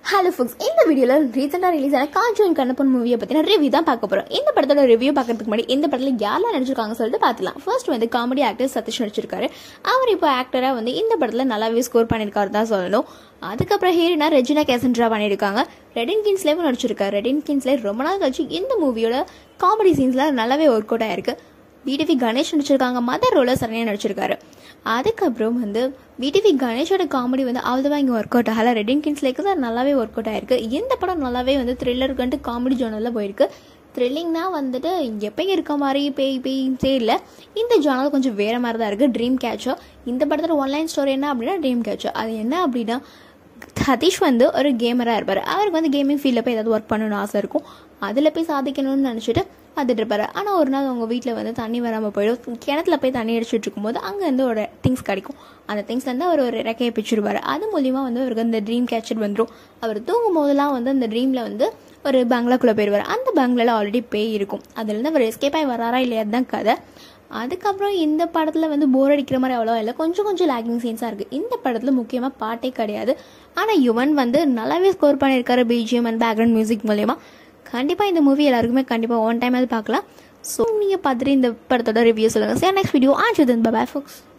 hello books இந்த வீடியோவில் ரீசெண்டாக ரிலீஸ் ஆன காஞ்சோன் கண்ணப்பன் மூவியை பற்றின ரிவ்யூ தான் பார்க்க போகிறோம் இந்த படத்தோட ரிவ்யூ பார்க்கறதுக்கு முன்னாடி இந்த படத்தில் யாரெல்லாம் நடிச்சிருக்காங்க சொல்லிட்டு பார்த்துலாம் ஃபர்ஸ்ட் வந்து காமெடி ஆக்டர் சதீஷ் நடிச்சிருக்காரு அவர் இப்போ ஆக்டராக வந்து இந்த படத்தில் நல்லாவே ஸ்கோர் பண்ணியிருக்காரு தான் சொல்லணும் அதுக்கப்புறம் ஹீரோனா ரெஜினா கேசன்ட்ரா பண்ணியிருக்காங்க ரெடின் கின்ஸ்லேயும் நடிச்சிருக்காரு ரெடின் கின்ஸ்லே ரொம்ப நாள் கழிச்சு இந்த மூவியோட காமெடி சீன்ஸில் நல்லாவே ஒர்க் அவுட் ஆயிருக்கு பிடிவி கணேஷ் நடிச்சிருக்காங்க மதர் ரோலர் சரணியா நடிச்சிருக்காரு அதுக்கப்புறம் வந்து பிடிவி கணேஷோட காமெடி வந்து அவ்வளோவா இங்கே ஒர்க் அவுட் ஆகல ரெடின் கிங்ஸ்லேக்கு தான் நல்லாவே ஒர்க் அவுட் ஆயிருக்கு இந்த படம் நல்லாவே வந்து த்ரில்லருக்குன்ட்டு காமெடி ஜோனலில் போயிருக்கு த்ரில்லிங்னா வந்துட்டு எப்பயும் இருக்க மாதிரி பேய் பேய்ஸே இல்லை இந்த ஜானல் கொஞ்சம் வேறு மாதிரி தான் இருக்குது ட்ரீம் கேட்சோ இந்த படத்தில் ஒன்லைன் ஸ்டோரி என்ன அப்படின்னா ட்ரீம் கேட்சோ அது என்ன அப்படின்னா சதீஷ் வந்து ஒரு கேமராக இருப்பார் அவருக்கு வந்து கேமிங் ஃபீல்டில் போய் ஏதாவது ஒர்க் பண்ணணும்னு ஆசை இருக்கும் அதில் போய் சாதிக்கணும்னு நினச்சிட்டு பார்த்துட்டு இருப்பாரு ஆனால் ஒரு நாள் அவங்க வீட்டில் வந்து தண்ணி வராமல் போயிடும் கிணத்துல போய் தண்ணி அடிச்சுட்டு இருக்கும்போது அங்கேருந்து ஒரு திங்ஸ் கிடைக்கும் அந்த திங்ஸ்லேருந்து அவர் ஒரு ரெக்கையை பிச்சுடுவார் அது மூலிமா வந்து அவருக்கு அந்த ட்ரீம் கேச்சர் வந்துடும் அவர் தூங்கும் போதெல்லாம் வந்து அந்த ட்ரீமில் வந்து ஒரு பங்களாக்குள்ளே போயிடுவார் அந்த பங்களாவில் ஆல்ரெடி பேய் இருக்கும் அதுலேருந்து அவர் எஸ்கேப் ஆகி வராரா இல்லையா தான் கதை அதுக்கப்புறம் இந்த படத்தில் வந்து போர் அடிக்கிற மாதிரி அவ்வளோ இல்லை கொஞ்சம் கொஞ்சம் லேக்கிங் சீன்ஸாக இருக்குது இந்த படத்தில் முக்கியமாக பாட்டே கிடையாது ஆனால் யுவன் வந்து நல்லாவே ஸ்கோர் பண்ணியிருக்காரு பிஜிஎம் அண்ட் பேக்ரவுண்ட் மியூசிக் மூலயமா கண்டிப்பாக இந்த மூவி எல்லாருக்குமே கண்டிப்பாக ஒன் டைம் அது பார்க்கலாம் ஸோ நீங்கள் பார்த்துட்டு இந்த படத்தோட ரிவ்யூ சொல்லுங்கள் சார் நெக்ஸ்ட் வீடியோ ஆச்சு பை ஃபோக்ஸ்